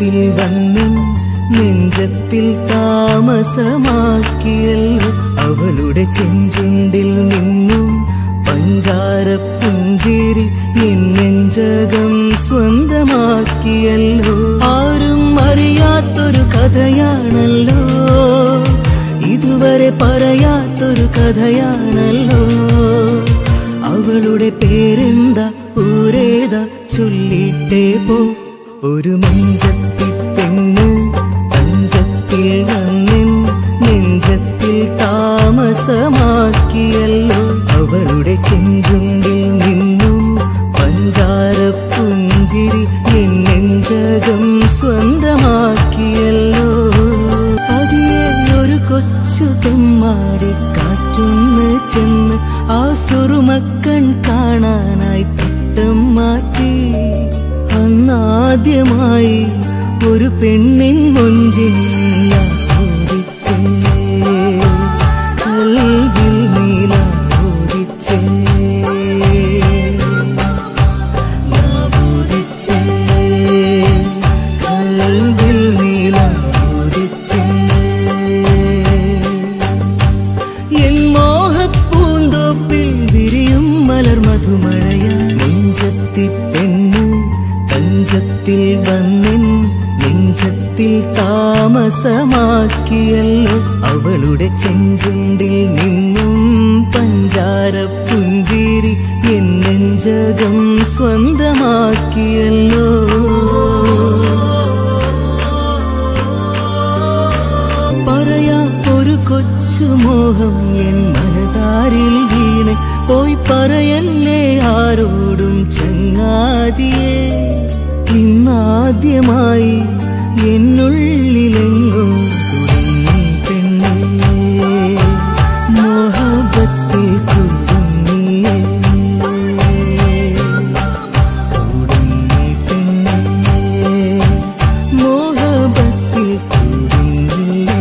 നെഞ്ചത്തിൽ വന്നും നെഞ്ചത്തിൽ താമസമാക്കിയല്ലോ അവളുടെ ചെഞ്ചുണ്ടിൽ നിന്നും പഞ്ചാര പുഞ്ചിരി എൻ നെഞ്ചകം സ്വന്തമാക്കിയല്ലോ ആരും അറിയാത്തൊരു കഥയാണല്ലോ ഇതുവരെ പറയാത്തൊരു കഥയാണല്ലോ അവളുടെ പേരെന്താ ഊരേതാ ചൊല്ലിട്ടേ പോ ഒരു മഞ്ചത്തി പെണ്ണ് പഞ്ചത്തിൽ വന്നിൻ നെഞ്ചത്തിൽ താമസമാക്കിയല്ലോ അവളുടെ ചെഞ്ചുണ്ടിൽ നിന്നും പഞ്ചാര പുഞ്ചിരി എൻ നെഞ്ചകം സ്വന്തമാക്കിയല്ലോ പതിയെ ഒരു കൊച്ചു തെമ്മാടി കാറ്റുന്ന് ചെന്ന് ആ സുറുമക്കൺ കാണാനായി തട്ടം മാറ്റി അന്നാദ്യമായി ഒരു പെണ്ണിൻ മുഞ്ചിൽ ഞാൻ ഓടിച്ചേ കൽവിൽ നീല ഓടിച്ചേ ഓടിച്ചേ കൽവിൽ നീല ഓടിച്ചേ എൻ മോഹപ്പൂന്തോപ്പിൽ വിരിയും മലർ മധുമഴയ നെഞ്ചത്തി പെണ്ണ് തഞ്ചത്തിൽ വന്നിൻ നെഞ്ചത്തിൽ താമസമാക്കിയല്ലോ അവളുടെ ചെഞ്ചുണ്ടിൽ നിന്നും പഞ്ചാര പുഞ്ചിരി എൻ നെഞ്ചകം സ്വന്തമാക്കിയല്ലോ പറയാ ഒരു കൊച്ചു മോഹം എൻ മനതാരിൽ വീണ് പോയി പറയല്ലേ ആരോടും ചങ്ങാതിയെ ഇന്നാദ്യമായി എന്നുള്ളിലെങ്ങോ തുടങ്ങി പെണ്ണേ മോഹബത്തിൽ കുടുങ്ങിയേ കുടുങ്ങി പെണ്ണേ മോഹബത്തിൽ കുടുങ്ങിയേ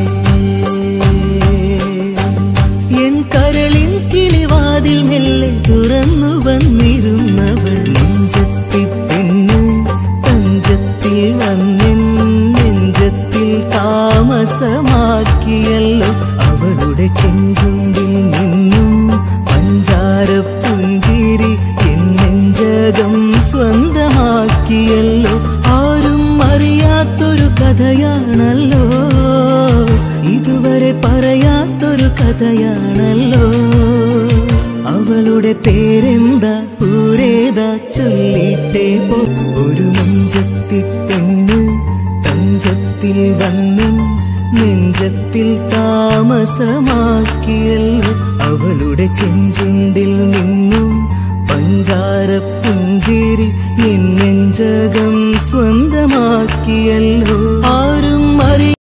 എൻ കരളിൻ കിളിവാതിൽ മെല്ലെ തുറന്നു വന്നിരുന്നവൾ നെഞ്ചത്തി പെണ്ണ് തഞ്ചത്തിൽ വന്നിൻ നെഞ്ചത്തിൽ താമസമാക്കിയല്ലോ അവളുടെ ചെഞ്ചുണ്ടിൽ നിന്നും പഞ്ചാര പുഞ്ചിരി എൻ നെഞ്ചകം സ്വന്തമാക്കിയല്ലോ ആരും അറിയാത്തൊരു കഥയാണല്ലോ ഇതുവരെ പറയാത്തൊരു കഥയാണല്ലോ അവളുടെ പേരെന്താ ഊരേതാ ചൊല്ലിട്ടേ പോ ഒരു മഞ്ചത്തി പെണ്ണ് തഞ്ചത്തിൽ വന്നും നെഞ്ചത്തിൽ താമസമാക്കിയല്ലോ അവളുടെ ചെഞ്ചുണ്ടിൽ നിന്നും പഞ്ചാര പുഞ്ചിരി എൻ നെഞ്ചകം സ്വന്തമാക്കിയല്ലോ ആരും